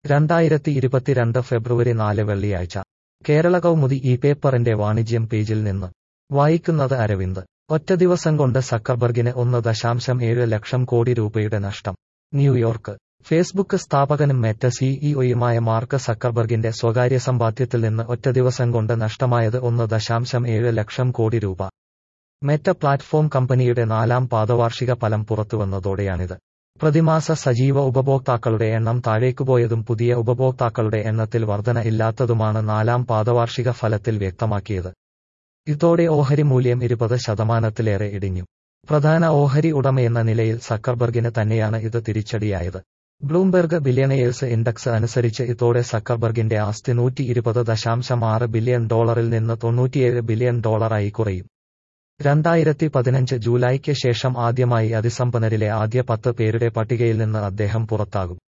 രണ്ടായിരത്തി ഇരുപത്തിരണ്ട് ഫെബ്രുവരി നാല് വെള്ളിയാഴ്ച കേരള കൗമുദി ഈ പേപ്പറിന്റെ വാണിജ്യം പേജിൽ നിന്ന് വായിക്കുന്നത് അരവിന്ദ് ഒറ്റ ദിവസം കൊണ്ട് സക്കർബർഗിന് ഒന്ന് ദശാംശം ഏഴ് ലക്ഷം കോടി രൂപയുടെ നഷ്ടം ന്യൂയോർക്ക് ഫേസ്ബുക്ക് സ്ഥാപകനും മെറ്റ സിഇഒയുമായ മാർക്ക് സക്കർബർഗിന്റെ സ്വകാര്യ സമ്പാദ്യത്തിൽ നിന്ന് ഒറ്റ ദിവസം കൊണ്ട് നഷ്ടമായത് ഒന്ന് ദശാംശം ഏഴ് ലക്ഷം കോടി രൂപ മെറ്റ പ്ലാറ്റ്ഫോം കമ്പനിയുടെ നാലാം പാദവാർഷിക ഫലം പുറത്തുവന്നതോടെയാണിത് പ്രതിമാസ സജീവ ഉപഭോക്താക്കളുടെ എണ്ണം താഴേക്കുപോയതും പുതിയ ഉപഭോക്താക്കളുടെ എണ്ണത്തിൽ വർധന ഇല്ലാത്തതുമാണ് നാലാം പാദവാർഷിക ഫലത്തിൽ വ്യക്തമാക്കിയത് ഇതോടെ ഓഹരി മൂല്യം ഇരുപത് ശതമാനത്തിലേറെ ഇടിഞ്ഞു പ്രധാന ഓഹരി ഉടമയെന്ന നിലയിൽ സക്കർബർഗിന് തന്നെയാണ് ഇത് തിരിച്ചടിയായത് ബ്ലൂംബെർഗ് ബില്യണയേഴ്സ് ഇൻഡെക്സ് അനുസരിച്ച് ഇതോടെ സക്കർബർഗിന്റെ ആസ്തി നൂറ്റി ഇരുപത് ദശാംശം ആറ് ബില്യൺ ഡോളറിൽ നിന്ന് തൊണ്ണൂറ്റിയേഴ് ബില്യൺ ഡോളറായി കുറയും രണ്ടായിരത്തി പതിനഞ്ച് ജൂലൈക്ക് ശേഷം ആദ്യമായി അതിസമ്പന്നരിലെ ആദ്യ പത്ത് പേരുടെ പട്ടികയിൽ നിന്ന് അദ്ദേഹം പുറത്താകും